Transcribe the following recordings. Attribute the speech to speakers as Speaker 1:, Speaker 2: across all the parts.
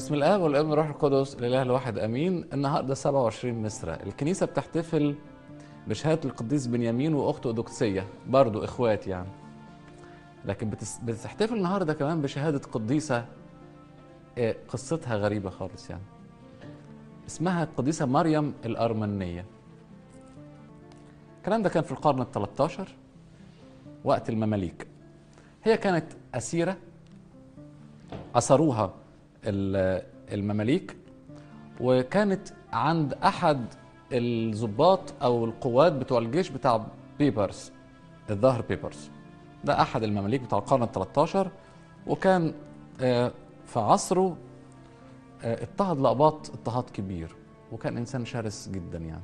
Speaker 1: بسم الاب والابن والروح القدس الاله الواحد امين النهارده 27 مصر الكنيسه بتحتفل بشهاده القديس بنيامين واخته اودوكسيه برضو اخوات يعني لكن بتس... بتحتفل النهارده كمان بشهاده قديسه آه، قصتها غريبه خالص يعني اسمها القديسه مريم الارمنيه الكلام ده كان في القرن ال 13 وقت المماليك هي كانت اسيره أسروها ال- المماليك وكانت عند أحد الضباط أو القوات بتوع الجيش بتاع بيبرز الظاهر بيبرز ده أحد المماليك بتاع القرن ال 13 وكان آه، في عصره آه، اضطهد لأباط اضطهاد كبير وكان إنسان شرس جدا يعني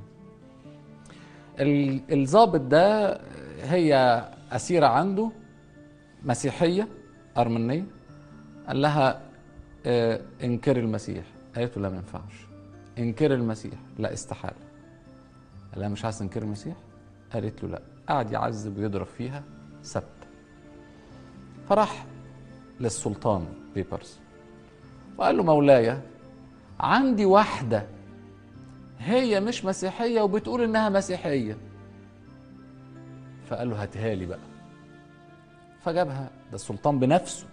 Speaker 1: ال- الضابط ده هي أسيرة عنده مسيحية أرمنية قال لها آه، انكري المسيح قالت له لا ما ينفعش انكري المسيح لا استحاله قال لها مش عايز تنكري المسيح قالت له لا قعد يعذب ويضرب فيها سبت فراح للسلطان بيبرز وقال له مولاي عندي واحده هي مش مسيحيه وبتقول انها مسيحيه فقال له هاتها لي بقى فجابها ده السلطان بنفسه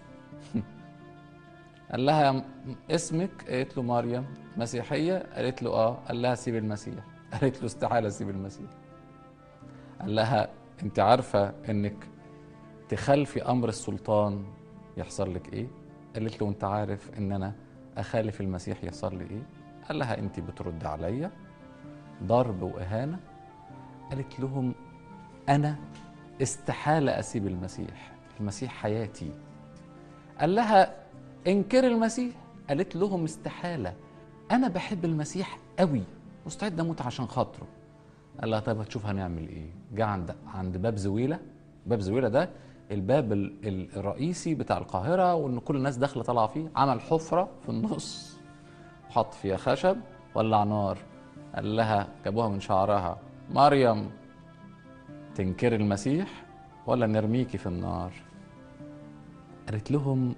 Speaker 1: قال لها م- اسمك قالت له مريم مسيحية قالت له اه قال لها سيب المسيح قالت له استحالة سيب المسيح قال لها انت عارفة انك تخالفي امر السلطان يحصل لك ايه قالت له انت عارف ان انا اخالف المسيح يحصل لي ايه قال لها انت بترد عليا ضرب واهانة قالت لهم انا استحالة اسيب المسيح المسيح حياتي قال لها انكر المسيح قالت لهم استحالة أنا بحب المسيح قوي مستعد أموت عشان خاطره قال لها طيب هتشوف هنعمل إيه جه عند عند باب زويلة باب زويلة ده الباب ال- ال- الرئيسي بتاع القاهرة وإن كل الناس داخلة طالعة فيه عمل حفرة في النص حط فيها خشب ولع نار قال لها جابوها من شعرها مريم تنكر المسيح ولا نرميكي في النار قالت لهم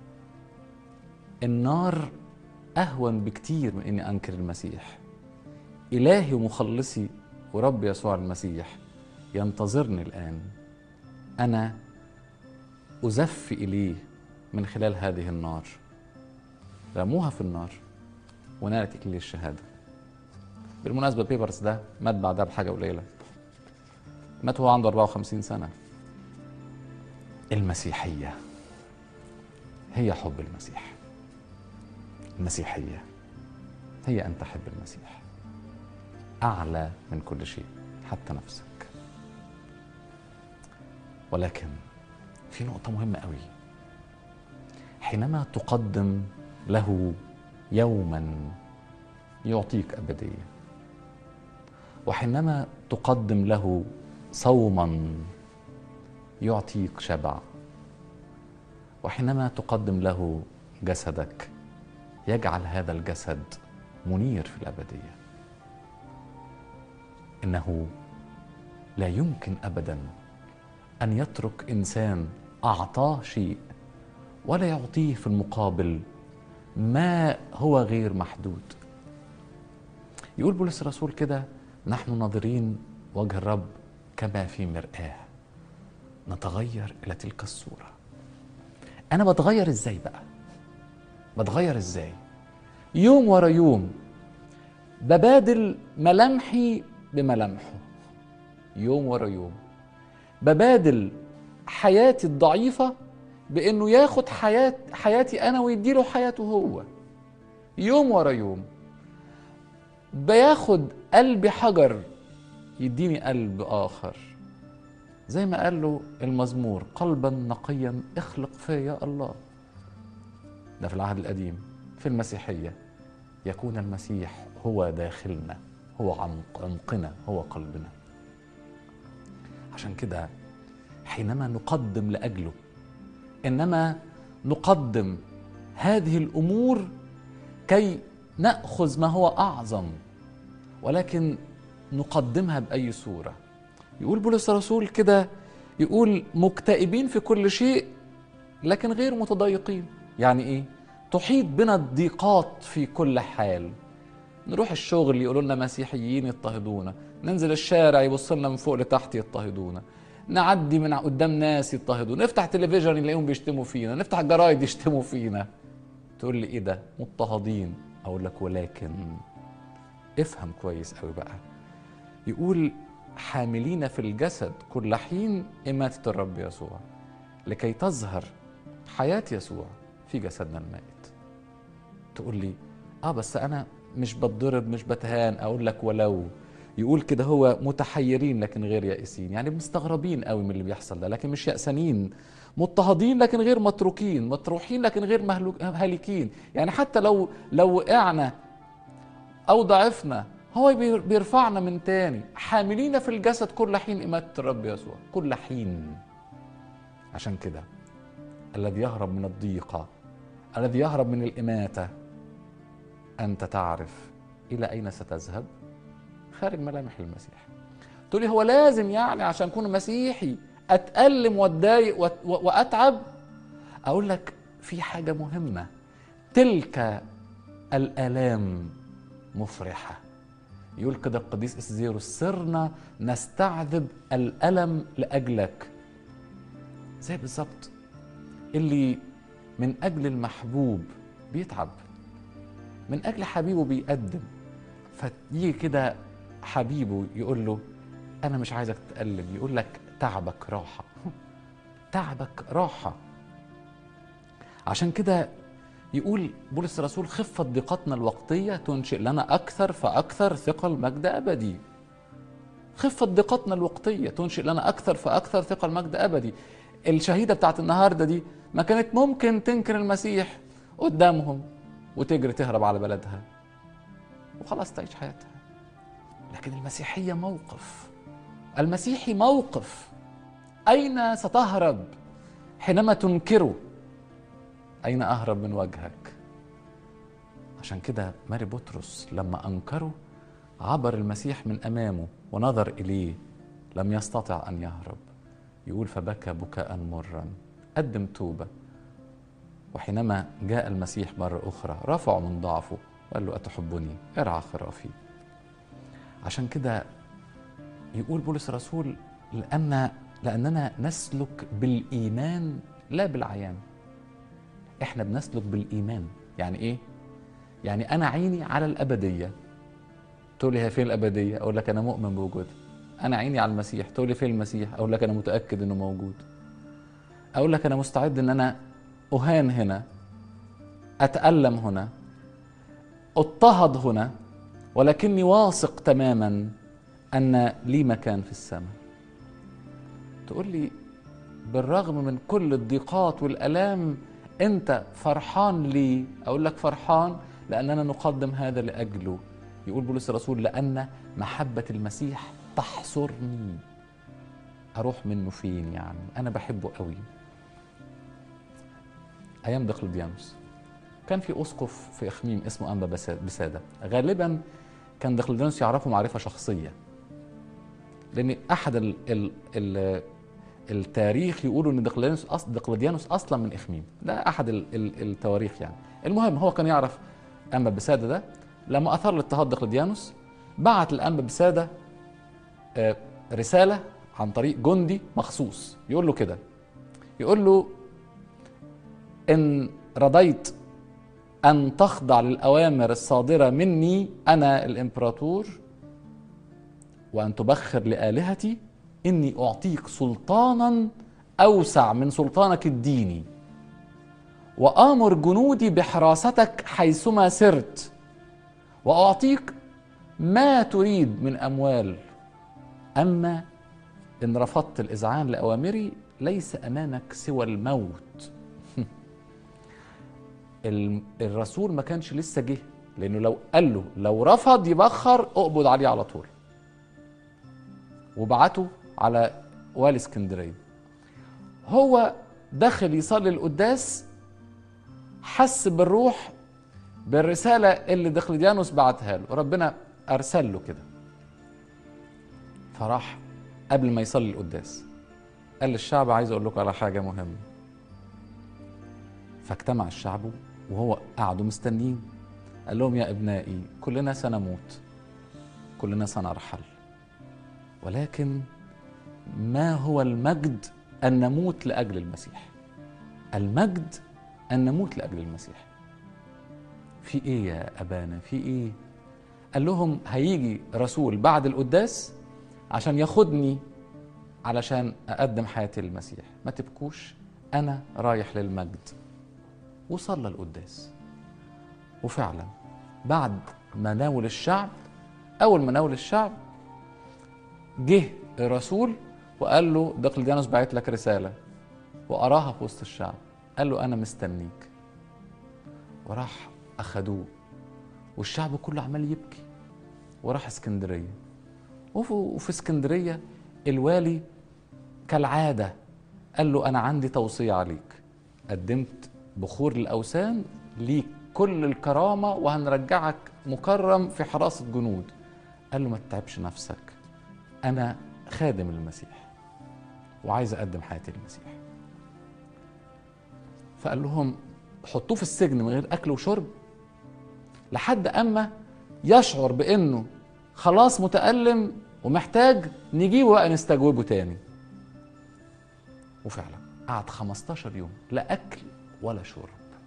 Speaker 1: النار اهون بكتير من اني انكر المسيح الهي ومخلصي ورب يسوع المسيح ينتظرني الان انا ازف اليه من خلال هذه النار رموها في النار ونالت اكليل الشهاده بالمناسبه بيبرس ده مات بعدها بحاجه قليله مات وهو عنده 54 سنه المسيحيه هي حب المسيح المسيحية هي أن تحب المسيح أعلى من كل شيء حتى نفسك ولكن في نقطة مهمة قوي حينما تقدم له يوما يعطيك أبدية وحينما تقدم له صوما يعطيك شبع وحينما تقدم له جسدك يجعل هذا الجسد منير في الابديه انه لا يمكن ابدا ان يترك انسان اعطاه شيء ولا يعطيه في المقابل ما هو غير محدود يقول بولس الرسول كده نحن ناظرين وجه الرب كما في مرآة نتغير إلى تلك الصورة أنا بتغير إزاي بقى بتغير ازاي يوم ورا يوم ببادل ملامحي بملامحه يوم ورا يوم ببادل حياتي الضعيفة بانه ياخد حياة حياتي انا ويديله حياته هو يوم ورا يوم بياخد قلبي حجر يديني قلب اخر زي ما قال له المزمور قلبا نقيا اخلق فيا الله ده في العهد القديم في المسيحية يكون المسيح هو داخلنا هو عمق عمقنا هو قلبنا عشان كده حينما نقدم لأجله إنما نقدم هذه الأمور كي نأخذ ما هو أعظم ولكن نقدمها بأي صورة يقول بولس الرسول كده يقول مكتئبين في كل شيء لكن غير متضايقين يعني ايه تحيط بنا الضيقات في كل حال نروح الشغل يقولوا لنا مسيحيين يضطهدونا ننزل الشارع يبص لنا من فوق لتحت يضطهدونا نعدي من قدام ناس يضطهدونا نفتح تلفزيون نلاقيهم بيشتموا فينا نفتح جرايد يشتموا فينا تقول لي ايه ده مضطهدين اقول لك ولكن افهم كويس قوي بقى يقول حاملين في الجسد كل حين إماتة الرب يسوع لكي تظهر حياة يسوع في جسدنا المائت تقول لي اه بس انا مش بتضرب مش بتهان اقول لك ولو يقول كده هو متحيرين لكن غير يائسين يعني مستغربين قوي من اللي بيحصل ده لكن مش يأسانين مضطهدين لكن غير متروكين مطروحين لكن غير مهلوك هالكين يعني حتى لو لو وقعنا او ضعفنا هو بيرفعنا من تاني حاملين في الجسد كل حين إماتة الرب يسوع كل حين عشان كده الذي يهرب من الضيقة الذي يهرب من الإماتة أنت تعرف إلى أين ستذهب خارج ملامح المسيح تقولي هو لازم يعني عشان أكون مسيحي أتألم وأتضايق وأتعب أقول لك في حاجة مهمة تلك الآلام مفرحة يقول كده القديس إسزيروس صرنا نستعذب الألم لأجلك زي بالظبط اللي من أجل المحبوب بيتعب من أجل حبيبه بيقدم فيجي كده حبيبه يقول له أنا مش عايزك تتألم يقول لك تعبك راحة تعبك راحة عشان كده يقول بولس الرسول خفة ضيقتنا الوقتية تنشئ لنا أكثر فأكثر ثقل مجد أبدي خفة ضيقتنا الوقتية تنشئ لنا أكثر فأكثر ثقل مجد أبدي الشهيدة بتاعت النهاردة دي ما كانت ممكن تنكر المسيح قدامهم وتجري تهرب على بلدها وخلاص تعيش حياتها لكن المسيحية موقف المسيحي موقف أين ستهرب حينما تنكره أين أهرب من وجهك عشان كده ماري بطرس لما أنكره عبر المسيح من أمامه ونظر إليه لم يستطع أن يهرب يقول فبكى بكاء مرا قدم توبة وحينما جاء المسيح مرة أخرى رفعه من ضعفه وقال له أتحبني ارعى خرافي عشان كده يقول بولس الرسول لأن لأننا نسلك بالإيمان لا بالعيان احنا بنسلك بالايمان يعني ايه يعني انا عيني على الابديه تقول لي هي فين الابديه اقول لك انا مؤمن بوجودها انا عيني على المسيح تقول لي فين المسيح اقول لك انا متاكد انه موجود اقول لك انا مستعد ان انا اهان هنا اتالم هنا اضطهد هنا ولكني واثق تماما ان لي مكان في السماء تقول لي بالرغم من كل الضيقات والالام انت فرحان ليه اقول لك فرحان لاننا نقدم هذا لاجله يقول بولس الرسول لان محبه المسيح تحصرني اروح منه فين يعني انا بحبه قوي ايام دقلديانوس كان في اسقف في اخميم اسمه انبا بساده غالبا كان دقلديانوس يعرفه معرفه شخصيه لان احد ال ال ال التاريخ يقولوا ان دقلديانوس أص... دقلديانوس اصلا من اخميم ده احد ال... ال... التواريخ يعني المهم هو كان يعرف انبا بساده ده لما اثار الاضطهاد دقلديانوس بعت الانبا بساده آه رساله عن طريق جندي مخصوص يقول له كده يقول له ان رضيت ان تخضع للاوامر الصادره مني انا الامبراطور وان تبخر لالهتي اني اعطيك سلطانا اوسع من سلطانك الديني وامر جنودي بحراستك حيثما سرت واعطيك ما تريد من اموال اما ان رفضت الاذعان لاوامري ليس امامك سوى الموت الرسول ما كانش لسه جه لانه لو قال له لو رفض يبخر اقبض عليه على طول وبعته على والي اسكندريه هو دخل يصلي القداس حس بالروح بالرسالة اللي دقلديانوس بعتها له ربنا أرسل له كده فراح قبل ما يصلي القداس قال للشعب عايز أقول لكم على حاجة مهمة فاجتمع الشعب وهو قعدوا مستنين قال لهم يا ابنائي كلنا سنموت كلنا سنرحل ولكن ما هو المجد ان نموت لاجل المسيح المجد ان نموت لاجل المسيح في ايه يا ابانا في ايه قال لهم هيجي رسول بعد القداس عشان ياخدني علشان اقدم حياتي للمسيح ما تبكوش انا رايح للمجد وصلى القداس وفعلا بعد ما ناول الشعب اول ما ناول الشعب جه الرسول وقال له دقلديانوس بعت لك رساله وقراها في وسط الشعب قال له انا مستنيك وراح اخدوه والشعب كله عمال يبكي وراح اسكندريه وفي, وفي اسكندريه الوالي كالعاده قال له انا عندي توصيه عليك قدمت بخور الاوثان ليك كل الكرامه وهنرجعك مكرم في حراسه جنود قال له ما تتعبش نفسك انا خادم المسيح وعايز اقدم حياتي للمسيح فقال لهم حطوه في السجن من غير اكل وشرب لحد اما يشعر بانه خلاص متالم ومحتاج نجيبه بقى نستجوبه تاني وفعلا قعد 15 يوم لا اكل ولا شرب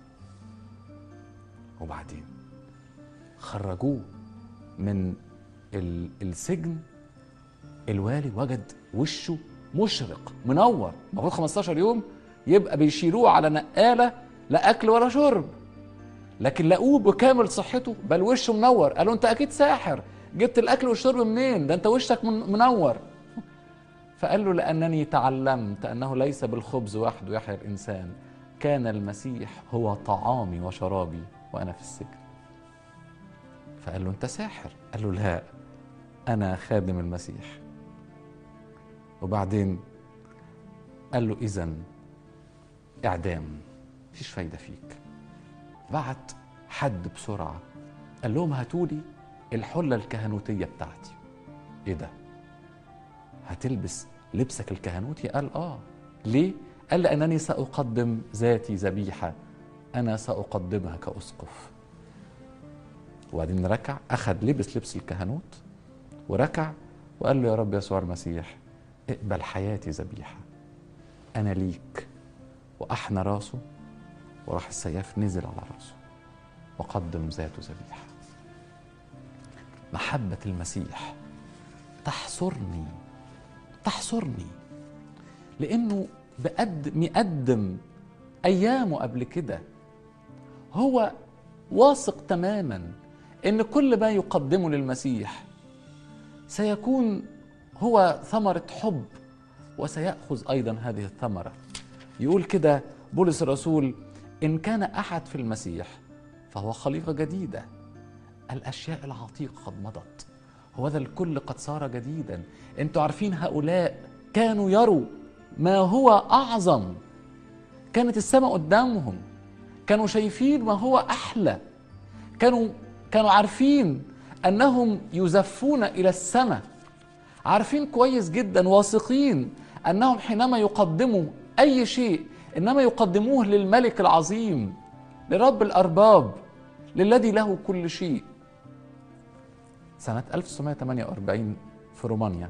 Speaker 1: وبعدين خرجوه من السجن الوالي وجد وشه مشرق منور المفروض 15 يوم يبقى بيشيلوه على نقاله لا اكل ولا شرب لكن لقوه بكامل صحته بل وشه منور قالوا انت اكيد ساحر جبت الاكل والشرب منين ده انت وشك منور فقال له لانني تعلمت انه ليس بالخبز وحده يحيا الانسان كان المسيح هو طعامي وشرابي وانا في السجن فقال له انت ساحر قال له لا انا خادم المسيح وبعدين قال له اذا اعدام مفيش فايده فيك بعت حد بسرعه قال لهم هاتوا لي الحله الكهنوتيه بتاعتي ايه ده هتلبس لبسك الكهنوتي قال اه ليه قال لانني ساقدم ذاتي ذبيحه انا ساقدمها كاسقف وبعدين ركع اخذ لبس لبس الكهنوت وركع وقال له يا رب يسوع المسيح اقبل حياتي ذبيحه انا ليك واحنى راسه وراح السياف نزل على راسه وقدم ذاته ذبيحه محبه المسيح تحصرني تحصرني لانه بقدم يقدم ايامه قبل كده هو واثق تماما ان كل ما يقدمه للمسيح سيكون هو ثمره حب وسياخذ ايضا هذه الثمره يقول كده بولس الرسول ان كان احد في المسيح فهو خليقه جديده الاشياء العتيقه قد مضت وهذا الكل قد صار جديدا انتوا عارفين هؤلاء كانوا يروا ما هو اعظم كانت السماء قدامهم كانوا شايفين ما هو احلى كانوا كانوا عارفين انهم يزفون الى السماء عارفين كويس جدا واثقين انهم حينما يقدموا اي شيء انما يقدموه للملك العظيم لرب الارباب للذي له كل شيء سنة 1948 في رومانيا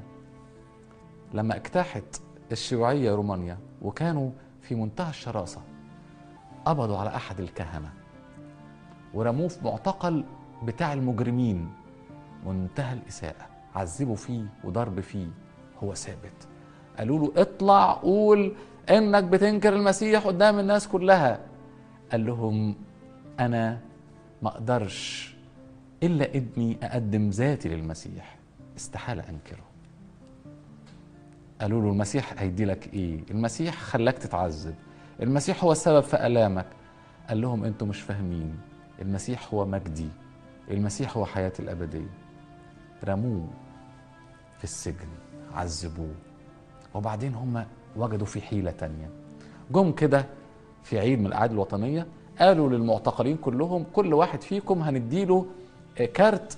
Speaker 1: لما اجتاحت الشيوعية رومانيا وكانوا في منتهى الشراسة قبضوا على أحد الكهنة ورموه في معتقل بتاع المجرمين منتهى الإساءة عذبوا فيه وضرب فيه هو ثابت قالوا له اطلع قول انك بتنكر المسيح قدام الناس كلها قال لهم انا ما اقدرش الا اني اقدم ذاتي للمسيح استحاله انكره قالوا له المسيح هيدي لك ايه المسيح خلاك تتعذب المسيح هو السبب في الامك قال لهم انتم مش فاهمين المسيح هو مجدي المسيح هو حياتي الابديه رموه في السجن عذبوه وبعدين هم وجدوا في حيلة تانية جم كده في عيد من الأعياد الوطنية قالوا للمعتقلين كلهم كل واحد فيكم هنديله كارت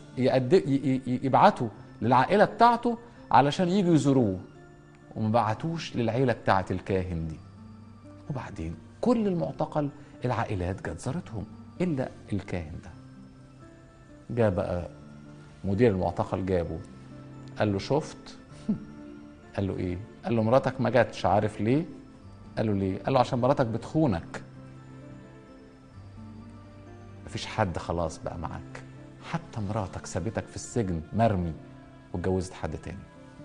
Speaker 1: يبعته للعائلة بتاعته علشان يجوا يزوروه وما بعتوش للعيلة بتاعة الكاهن دي وبعدين كل المعتقل العائلات جت زارتهم الا الكاهن ده جاء بقى مدير المعتقل جابه قال له شفت قال له ايه قال له مراتك ما جاتش عارف ليه قال له ليه قال له عشان مراتك بتخونك مفيش حد خلاص بقى معاك حتى مراتك سابتك في السجن مرمي واتجوزت حد تاني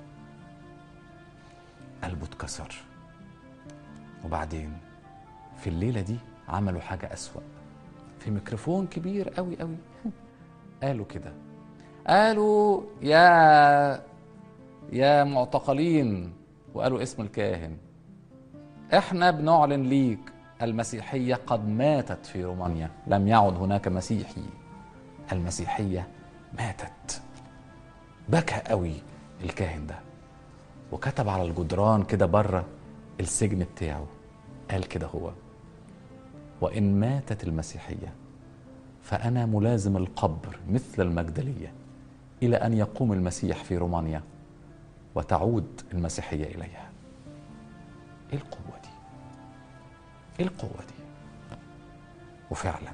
Speaker 1: قلبه اتكسر وبعدين في الليلة دي عملوا حاجة أسوأ في ميكروفون كبير قوي قوي قالوا كده قالوا يا يا معتقلين وقالوا اسم الكاهن احنا بنعلن ليك المسيحية قد ماتت في رومانيا لم يعد هناك مسيحي المسيحية ماتت بكى قوي الكاهن ده وكتب على الجدران كده بره السجن بتاعه قال كده هو وإن ماتت المسيحية فأنا ملازم القبر مثل المجدلية إلى أن يقوم المسيح في رومانيا وتعود المسيحية إليها إيه القوة دي؟ إيه القوة دي؟ وفعلا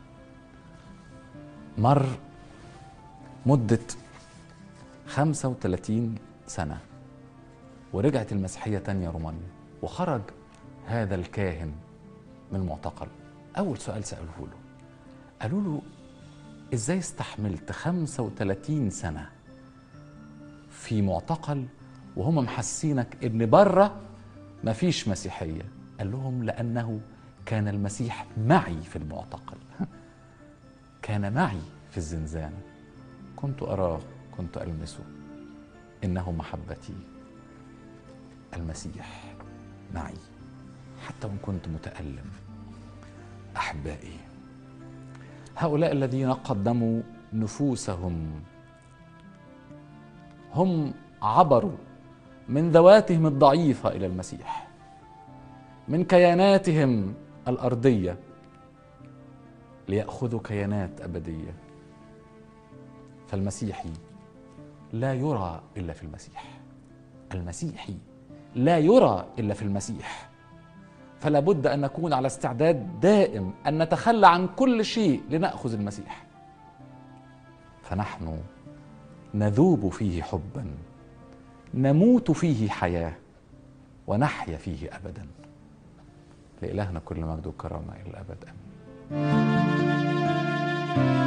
Speaker 1: مر مدة 35 سنة ورجعت المسيحية تانية رومانيا وخرج هذا الكاهن من المعتقل أول سؤال سألوه له قالوا له إزاي استحملت 35 سنة في معتقل وهم محسينك إن بره مفيش مسيحية قال لهم لأنه كان المسيح معي في المعتقل كان معي في الزنزانة كنت أراه كنت ألمسه إنه محبتي المسيح معي حتى وإن كنت متألم أحبائي هؤلاء الذين قدموا نفوسهم هم عبروا من ذواتهم الضعيفة إلى المسيح من كياناتهم الأرضية ليأخذوا كيانات أبدية فالمسيحي لا يرى إلا في المسيح المسيحي لا يرى إلا في المسيح فلا بد أن نكون على استعداد دائم أن نتخلى عن كل شيء لنأخذ المسيح فنحن نذوب فيه حبا نموت فيه حياة ونحيا فيه أبدا لإلهنا كل مجد وكرامة إلى الأبد آمين